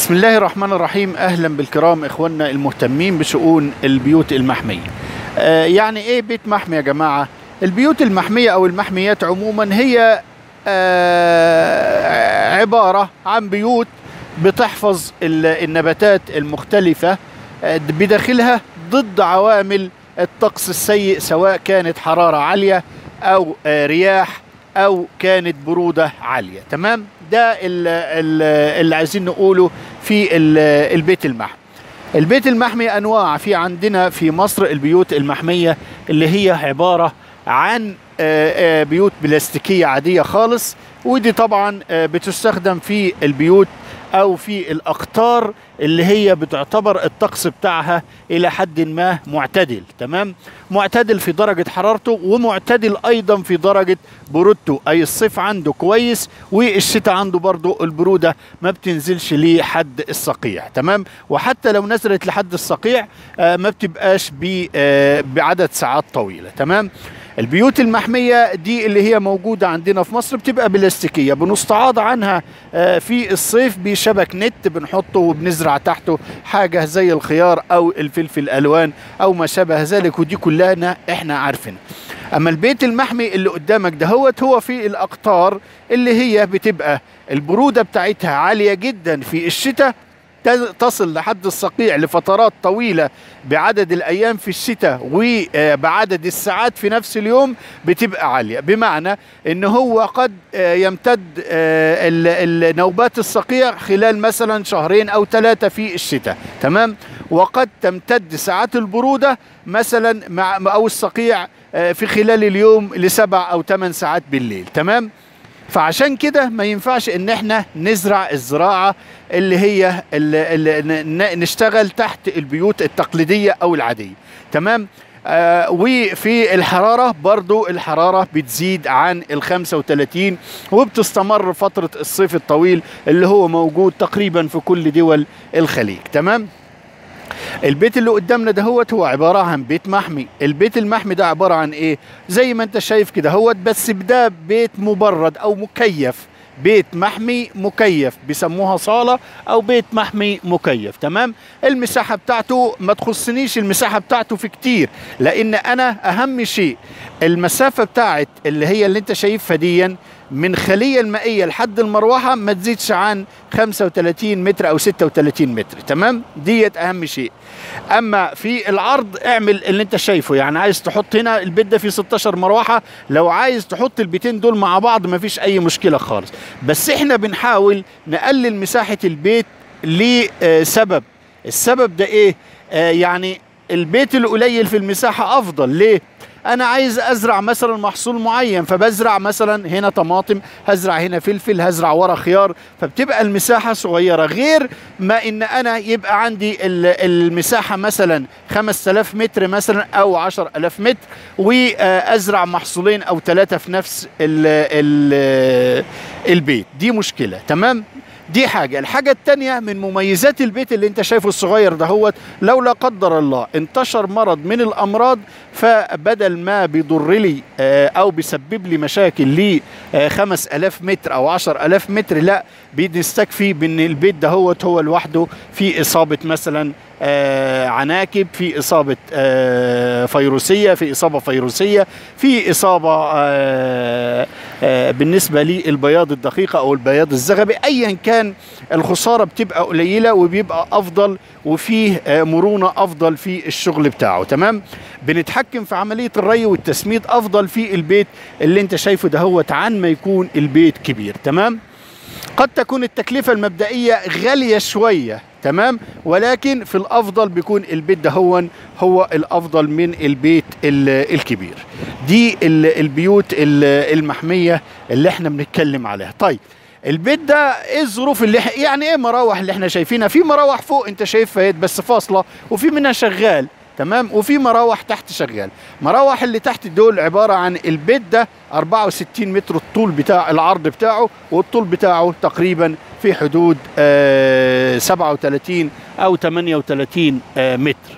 بسم الله الرحمن الرحيم اهلا بالكرام اخواننا المهتمين بشؤون البيوت المحميه. آه يعني ايه بيت محمي يا جماعه؟ البيوت المحميه او المحميات عموما هي آه عباره عن بيوت بتحفظ ال- النباتات المختلفه آه بداخلها ضد عوامل الطقس السيء سواء كانت حراره عاليه او آه رياح او كانت بروده عاليه تمام ده ال- ال- اللي عايزين نقوله في ال- البيت المحمي البيت المحمي انواع في عندنا في مصر البيوت المحميه اللي هي عباره عن آه، آه، بيوت بلاستيكيه عاديه خالص ودي طبعا آه، بتستخدم في البيوت او في الاقطار اللي هي بتعتبر الطقس بتاعها الى حد ما معتدل تمام معتدل في درجه حرارته ومعتدل ايضا في درجه برودته اي الصيف عنده كويس والشتاء عنده برضه البروده ما بتنزلش لحد الصقيع تمام وحتى لو نزلت لحد الصقيع آه، ما بتبقاش ب- آه، بعدد ساعات طويله تمام البيوت المحمية دي اللي هي موجودة عندنا في مصر بتبقى بلاستيكية بنستعاض عنها آه، في الصيف بشبك نت بنحطه وبنزرع تحته حاجة زي الخيار أو الفلفل الألوان أو ما شابه ذلك ودي كلنا إحنا عارفينها أما البيت المحمي اللي قدامك دهوت هو في الأقطار اللي هي بتبقى البرودة بتاعتها عالية جدا في الشتاء ت- تصل لحد الصقيع لفترات طويلة بعدد الأيام في الشتاء وبعدد الساعات في نفس اليوم بتبقى عالية بمعنى أنه هو قد آه، يمتد آه، ال- ال- نوبات الصقيع خلال مثلا شهرين أو ثلاثة في الشتاء تمام وقد تمتد ساعات البرودة مثلا مع أو الصقيع آه، في خلال اليوم لسبع أو ثمان ساعات بالليل تمام فعشان كده ما ينفعش ان احنا نزرع الزراعه اللي هي اللي اللي ن- ن- نشتغل تحت البيوت التقليديه او العاديه تمام آه وفي الحرارة برضو الحرارة بتزيد عن ال 35 وبتستمر فترة الصيف الطويل اللي هو موجود تقريبا في كل دول الخليج تمام البيت اللي قدامنا دهوت هو عبارة عن بيت محمي البيت المحمي ده عبارة عن ايه زي ما انت شايف كده هوت بس ده بيت مبرد او مكيف بيت محمي مكيف بيسموها صالة او بيت محمي مكيف تمام المساحة بتاعته ما تخصنيش المساحة بتاعته في كتير لان انا اهم شيء المسافة بتاعت اللي هي اللي انت شايفها ديا من خلية المائية لحد المروحة ما تزيدش عن 35 متر أو 36 متر تمام ديت أهم شيء أما في العرض اعمل اللي أنت شايفه يعني عايز تحط هنا البيت ده فيه 16 مروحة لو عايز تحط البيتين دول مع بعض ما فيش أي مشكلة خالص بس احنا بنحاول نقلل مساحة البيت لسبب السبب ده ايه آه يعني البيت القليل في المساحة أفضل ليه انا عايز ازرع مثلا محصول معين فبزرع مثلا هنا طماطم هزرع هنا فلفل هزرع ورا خيار فبتبقى المساحه صغيره غير ما ان انا يبقى عندي ال- المساحه مثلا 5000 متر مثلا او 10000 متر وازرع محصولين او ثلاثه في نفس ال ال البيت دي مشكله تمام دي حاجة الحاجة التانية من مميزات البيت اللي انت شايفه الصغير دهوت لو لا قدر الله انتشر مرض من الأمراض فبدل ما بيضر لي آه، أو بيسبب لي مشاكل ل خمس ألاف متر أو عشر ألاف متر لا بنستكفي بأن البيت دهوت هو لوحده في إصابة مثلا آه، عناكب في إصابة آه، فيروسية في إصابة فيروسية في إصابة آه، آه، بالنسبة للبياض الدقيقة أو البياض الزغبي أيا كان الخسارة بتبقى قليلة وبيبقى أفضل وفيه آه، مرونة أفضل في الشغل بتاعه تمام بنتحكم في عملية الري والتسميد أفضل في البيت اللي انت شايفه دهوت عن ما يكون البيت كبير تمام قد تكون التكلفة المبدئية غالية شوية تمام ولكن في الأفضل بيكون البيت ده هو هو الأفضل من البيت ال- الكبير دي ال- البيوت ال- المحمية اللي احنا بنتكلم عليها طيب البيت ده ايه الظروف اللي إح- يعني ايه مراوح اللي احنا شايفينها في مراوح فوق انت شايفها بس فاصلة وفي منها شغال تمام وفي مراوح تحت شغال مراوح اللي تحت دول عبارة عن البيت ده 64 متر الطول بتاع العرض بتاعه والطول بتاعه تقريبا في حدود آه 37 او 38 آه متر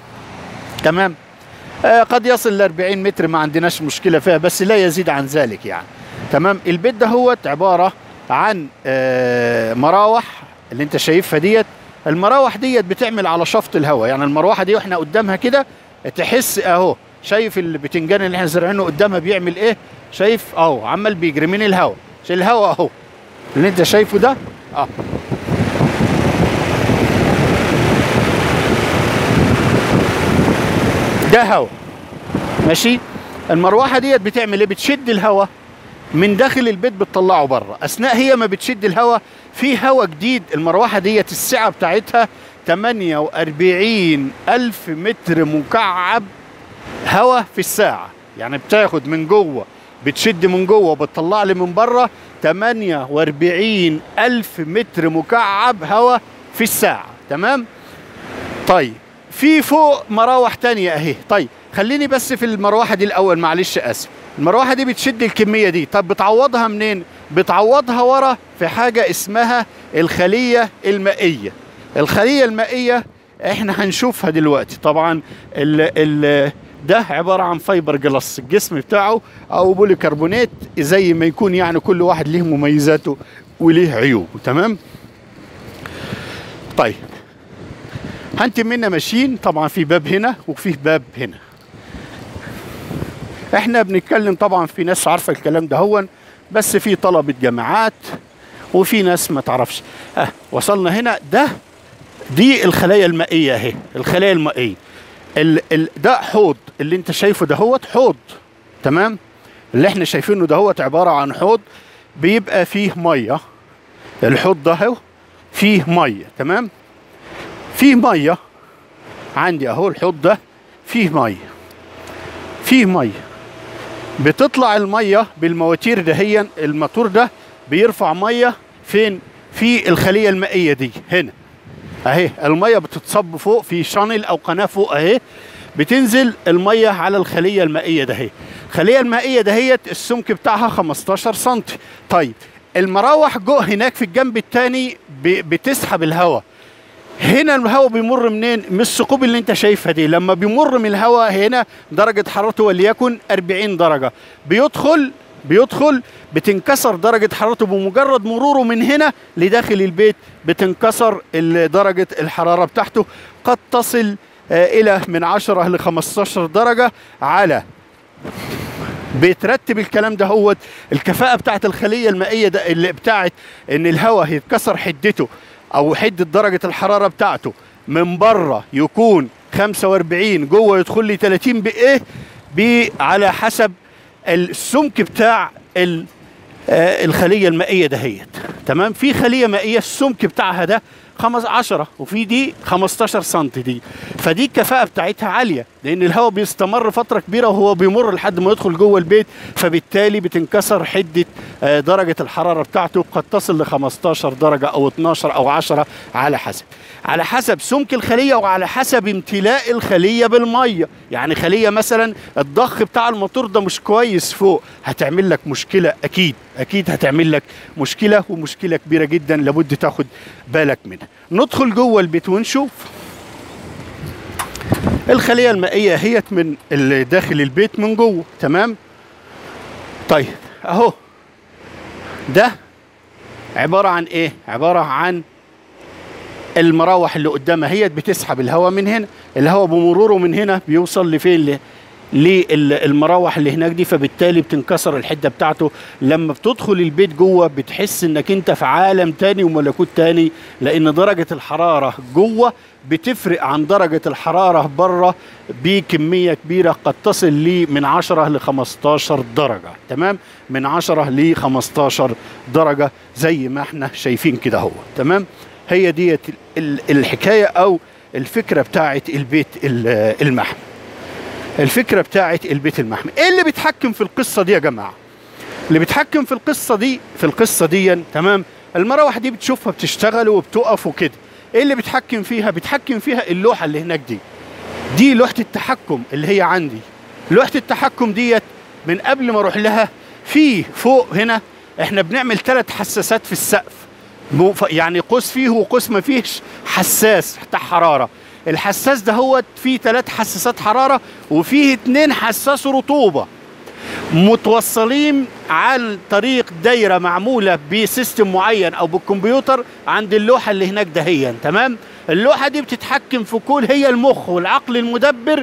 تمام آه قد يصل ل 40 متر ما عندناش مشكلة فيها بس لا يزيد عن ذلك يعني تمام البيت ده هو عبارة عن آه مراوح اللي انت شايفها ديت المراوح ديت بتعمل على شفط الهواء يعني المروحه دي واحنا قدامها كده تحس اهو شايف البتنجان اللي احنا زارعينه قدامها بيعمل ايه شايف اهو عمال بيجري من الهواء الهواء اهو اللي انت شايفه ده اه ده هواء ماشي المروحه ديت بتعمل ايه بتشد الهواء من داخل البيت بتطلعه بره اثناء هي ما بتشد الهواء في هواء جديد المروحه ديت السعه بتاعتها 48 ألف متر مكعب هواء في الساعة يعني بتاخد من جوه بتشد من جوه وبتطلع لي من بره 48 ألف متر مكعب هواء في الساعة تمام طيب في فوق مراوح تانية اهي طيب خليني بس في المروحة دي الأول معلش آسف المروحة دي بتشد الكمية دي طب بتعوضها منين بتعوضها ورا في حاجة اسمها الخلية المائية الخلية المائية احنا هنشوفها دلوقتي طبعا ال ال ده عبارة عن فايبر جلاس الجسم بتاعه او بوليكربونات زي ما يكون يعني كل واحد ليه مميزاته وليه عيوبه تمام طيب هنتي منا ماشيين طبعا في باب هنا وفي باب هنا احنا بنتكلم طبعا في ناس عارفه الكلام ده هون بس في طلبه جامعات وفي ناس ما تعرفش اه وصلنا هنا ده دي الخلايا المائيه اهي الخلايا المائيه ال ال ده حوض اللي انت شايفه دهوت حوض تمام اللي احنا شايفينه دهوت عباره عن حوض بيبقى فيه ميه الحوض ده اهو فيه ميه تمام فيه ميه عندي اهو الحوض ده فيه ميه فيه ميه بتطلع الميه بالمواتير دهيا الموتور ده بيرفع ميه فين في الخليه المائيه دي هنا اهي الميه بتتصب فوق في شانل او قناه فوق اهي بتنزل الميه على الخليه المائيه دهي الخليه المائيه دهيت السمك بتاعها 15 سم طيب المراوح جو هناك في الجنب الثاني بتسحب الهواء هنا الهواء بيمر منين من الثقوب اللي انت شايفها دي لما بيمر من الهواء هنا درجة حرارته وليكن 40 درجة بيدخل بيدخل بتنكسر درجة حرارته بمجرد مروره من هنا لداخل البيت بتنكسر درجة الحرارة بتاعته قد تصل إلى من 10 ل 15 درجة على بيترتب الكلام ده هو الكفاءة بتاعت الخلية المائية ده اللي بتاعت ان الهواء يتكسر حدته او حدة درجة الحرارة بتاعته من بره يكون 45 جوه يدخل لي 30 بايه بي على حسب السمك بتاع الخلية المائية دهيت تمام في خلية مائية السمك بتاعها ده 15 وفي دي 15 سم دي فدي الكفاءة بتاعتها عالية لأن الهواء بيستمر فترة كبيرة وهو بيمر لحد ما يدخل جوه البيت فبالتالي بتنكسر حدة درجة الحرارة بتاعته قد تصل ل 15 درجة أو 12 أو 10 على حسب على حسب سمك الخلية وعلى حسب امتلاء الخلية بالمية يعني خلية مثلا الضخ بتاع الموتور ده مش كويس فوق هتعمل لك مشكلة أكيد أكيد هتعمل لك مشكلة ومشكلة كبيرة جدا لابد تاخد بالك منها ندخل جوه البيت ونشوف الخلية المائية هي من داخل البيت من جوه تمام طيب اهو ده عبارة عن ايه عبارة عن المراوح اللي قدامها هي بتسحب الهواء من هنا الهواء بمروره من هنا بيوصل لفين للمراوح اللي هناك دي فبالتالي بتنكسر الحده بتاعته لما بتدخل البيت جوه بتحس انك انت في عالم تاني وملكوت تاني لان درجه الحراره جوه بتفرق عن درجه الحراره بره بكميه كبيره قد تصل لي من 10 ل 15 درجه تمام من 10 ل 15 درجه زي ما احنا شايفين كده هو تمام هي ديت الحكايه او الفكره بتاعت البيت المحمي الفكره بتاعت البيت المحمي ايه اللي بيتحكم في القصه دي يا جماعه اللي بيتحكم في القصه دي في القصه دي تمام المراوح دي بتشوفها بتشتغل وبتقف وكده ايه اللي بيتحكم فيها بيتحكم فيها اللوحه اللي هناك دي دي لوحه التحكم اللي هي عندي لوحه التحكم ديت من قبل ما اروح لها في فوق هنا احنا بنعمل ثلاث حساسات في السقف يعني قوس فيه وقوس ما فيهش حساس بتاع حراره الحساس ده هو فيه ثلاث حساسات حراره وفيه اتنين حساس رطوبه متوصلين عن طريق دايره معموله بسيستم معين او بالكمبيوتر عند اللوحه اللي هناك دهيا تمام اللوحه دي بتتحكم في كل هي المخ والعقل المدبر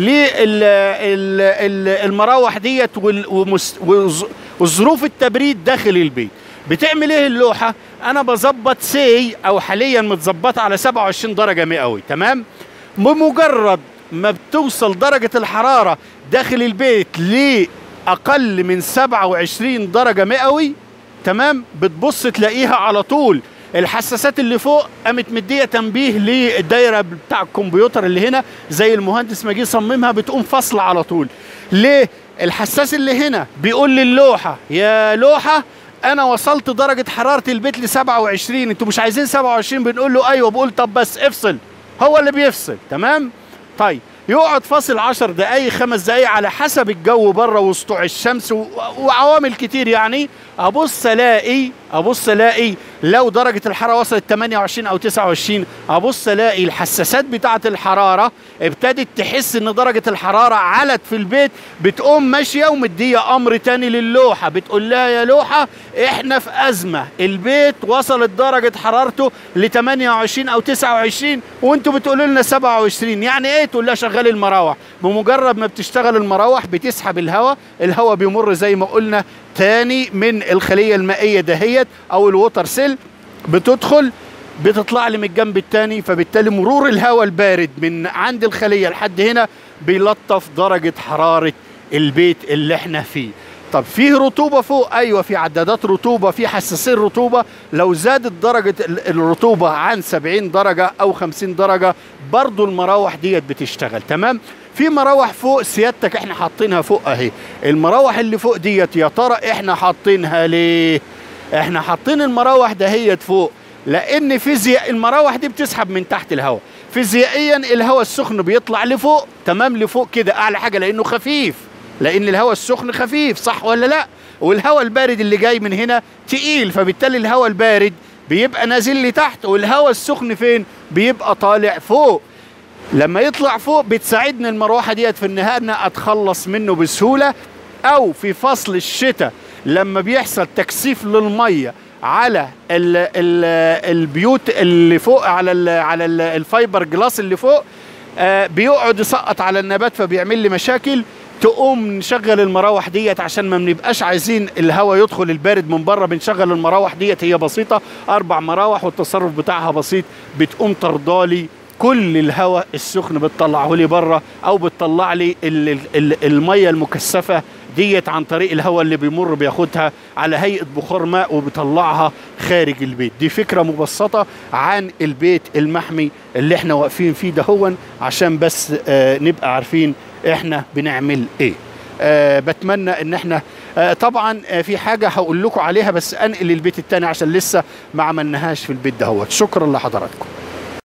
للمراوح ديت وال- ومس- وظ- وظروف التبريد داخل البيت بتعمل ايه اللوحه انا بظبط سي او حاليا متظبطه على 27 درجه مئوي تمام بمجرد ما بتوصل درجه الحراره داخل البيت لاقل من 27 درجه مئوي تمام بتبص تلاقيها على طول الحساسات اللي فوق قامت مديه تنبيه للدايره بتاع الكمبيوتر اللي هنا زي المهندس ما جه صممها بتقوم فاصله على طول ليه الحساس اللي هنا بيقول للوحه يا لوحه انا وصلت درجه حراره البيت ل 27 انتوا مش عايزين 27 بنقول له ايوه بقول طب بس افصل هو اللي بيفصل تمام طيب يقعد فاصل 10 دقايق خمس دقايق على حسب الجو بره وسطوع الشمس و- وعوامل كتير يعني ابص الاقي ابص الاقي لو درجه الحراره وصلت 28 او 29 ابص الاقي الحساسات بتاعه الحراره ابتدت تحس ان درجه الحراره علت في البيت بتقوم ماشيه ومديه امر تاني للوحه بتقول لها يا لوحه احنا في ازمه البيت وصلت درجه حرارته ل 28 او 29 وانتوا بتقولوا لنا 27 يعني ايه تقول لها شغال المراوح بمجرد ما بتشتغل المراوح بتسحب الهواء الهواء بيمر زي ما قلنا تاني من الخليه المائيه دهيت او الووتر سيل بتدخل بتطلع لي من الجنب التاني فبالتالي مرور الهواء البارد من عند الخليه لحد هنا بيلطف درجه حراره البيت اللي احنا فيه طب فيه رطوبة فوق أيوة في عدادات رطوبة في حساسين رطوبة لو زادت درجة ال- الرطوبة عن 70 درجة أو 50 درجة برضو المراوح ديت بتشتغل تمام في مراوح فوق سيادتك احنا حاطينها فوق اهي المراوح اللي فوق ديت يا ترى احنا حاطينها ليه احنا حاطين المراوح دهيت فوق لان فيزياء المراوح دي بتسحب من تحت الهواء فيزيائيا الهواء السخن بيطلع لفوق تمام لفوق كده اعلى حاجه لانه خفيف لان الهواء السخن خفيف صح ولا لا والهواء البارد اللي جاي من هنا تقيل فبالتالي الهواء البارد بيبقى نازل لتحت والهواء السخن فين بيبقى طالع فوق لما يطلع فوق بتساعدني المروحه ديت في النهايه ان اتخلص منه بسهوله او في فصل الشتاء لما بيحصل تكثيف للميه على ال ال البيوت اللي فوق على ال على ال الفايبر جلاس اللي فوق آه بيقعد يسقط على النبات فبيعمل لي مشاكل تقوم نشغل المراوح ديت عشان ما بنبقاش عايزين الهواء يدخل البارد من بره بنشغل المراوح ديت هي بسيطه اربع مراوح والتصرف بتاعها بسيط بتقوم طردالي كل الهواء السخن بتطلعه لي بره او بتطلع لي ال- ال- ال- الميه المكثفه ديت عن طريق الهواء اللي بيمر بياخدها على هيئه بخار ماء وبيطلعها خارج البيت دي فكره مبسطه عن البيت المحمي اللي احنا واقفين فيه دهون عشان بس آه نبقى عارفين احنا بنعمل ايه آه بتمنى ان احنا آه طبعا آه في حاجه هقول لكم عليها بس انقل البيت التاني عشان لسه ما عملناهاش في البيت دهوت شكرا لحضراتكم